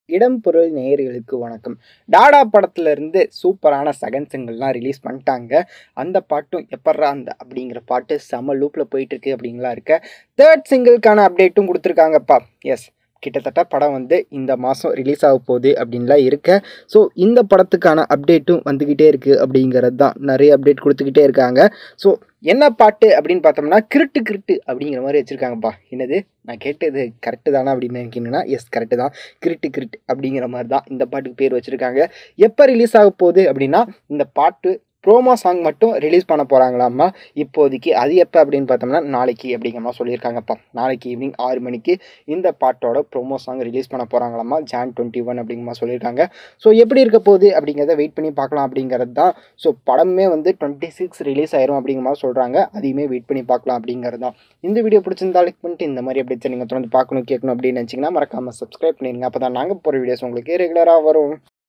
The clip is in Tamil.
இடம் பொருள் நேயர்களுக்கு வணக்கம் டாடா படத்துல இருந்து சூப்பரான செகண்ட் சிங்கிள்லாம் ரிலீஸ் பண்ணிட்டாங்க அந்த பாட்டும் எப்பட்றா அந்த அப்படிங்கிற பாட்டு செம லூப்பில் போயிட்டு இருக்கு அப்படிங்களா இருக்க தேர்ட் சிங்கிள்கான அப்டேட்டும் கொடுத்துருக்காங்கப்பா எஸ் கிட்டத்தட்ட படம் வந்து இந்த மாதம் ரிலீஸ் ஆக போகுது அப்படின்லாம் இருக்க ஸோ இந்த படத்துக்கான அப்டேட்டும் வந்துக்கிட்டே இருக்குது அப்படிங்கிறது தான் நிறைய அப்டேட் கொடுத்துக்கிட்டே இருக்காங்க ஸோ என்ன பாட்டு அப்படின்னு பார்த்தோம்னா கிருட்டு கிருட்டு அப்படிங்கிற மாதிரி வச்சுருக்காங்கப்பா என்னது நான் கேட்டது கரெக்டு தானே அப்படின்னு நினைக்கிறீங்கன்னா எஸ் கரெக்டு தான் கிருட்டு கிருட்டு அப்படிங்கிற மாதிரி தான் இந்த பாட்டுக்கு பேர் வச்சுருக்காங்க எப்போ ரிலீஸ் ஆக போகுது அப்படின்னா இந்த பாட்டு ப்ரோமோ சாங் மட்டும் ரிலீஸ் பண்ண போகிறாங்களாம்மா இப்போதைக்கு அது எப்போ அப்படின்னு பார்த்தோம்னா நாளைக்கு அப்படிங்கிற மாதிரி சொல்லியிருக்காங்கப்பா நாளைக்கு ஈவினிங் ஆறு மணிக்கு இந்த பாட்டோட ப்ரோமோ சாங் ரிலீஸ் பண்ண போகிறாங்களாம்மா ஜான் டுவெண்ட்டி ஒன் அப்படிங்கிற மாதிரி சொல்லியிருக்காங்க ஸோ எப்படி இருக்க போகுது அப்படிங்கிறத வெயிட் பண்ணி பார்க்கலாம் அப்படிங்கிறது தான் ஸோ படமே வந்து டுவெண்ட்டி சிக்ஸ் ரிலீஸ் ஆயிரும் அப்படிங்கிற மாதிரி சொல்கிறாங்க அதையுமே வெயிட் பண்ணி பார்க்கலாம் அப்படிங்கிறது தான் இந்த வீடியோ பிடிச்சிருந்தா லைக் பண்ணிட்டு இந்த மாதிரி அப்டேட்ஸ் நீங்கள் தொடர்ந்து பார்க்கணும் கேட்கணும் அப்படின்னு நினச்சிங்கன்னா மறக்காமல் சப்ஸ்கிரைப் பண்ணிடுங்க அப்போ தான் நாங்கள் போகிற வீடியோஸ் உங்களுக்கு ரெகுலராக வரும்